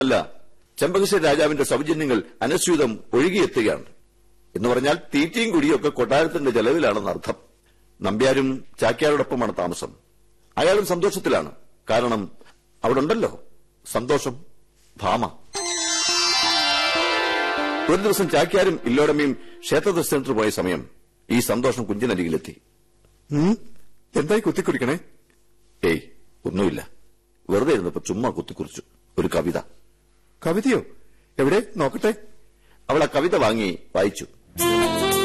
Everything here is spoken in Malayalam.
അല്ല ചെമ്പകശ്ശേരി രാജാവിന്റെ സൗജന്യങ്ങൾ അനസ്യൂതം ഒഴുകിയെത്തുകയാണ് എന്ന് പറഞ്ഞാൽ തീറ്റയും കുടിയും ഒക്കെ കൊട്ടാരത്തിന്റെ ചെലവിലാണെന്ന് അർത്ഥം നമ്പ്യാരും ചാക്യാരോടൊപ്പമാണ് താമസം അയാളും സന്തോഷത്തിലാണ് കാരണം അവിടെ ഉണ്ടല്ലോ സന്തോഷം ഭാമ ഒരു ദിവസം ചാക്യാരും ഇല്ലോടമ്മയും ക്ഷേത്ര ദർശനത്തിന് പോയ സമയം ഈ സന്തോഷം കുഞ്ചിനരികിലെത്തി ഉം, എന്തായി കുത്തിക്കുറിക്കണേ ഏയ് ഒന്നുമില്ല വെറുതെ ഇരുന്നപ്പോ ചുമ്മാ കുത്തിക്കുറിച്ചു ഒരു കവിത കവിതയോ എവിടെ നോക്കട്ടെ അവൾ ആ കവിത വാങ്ങി വായിച്ചു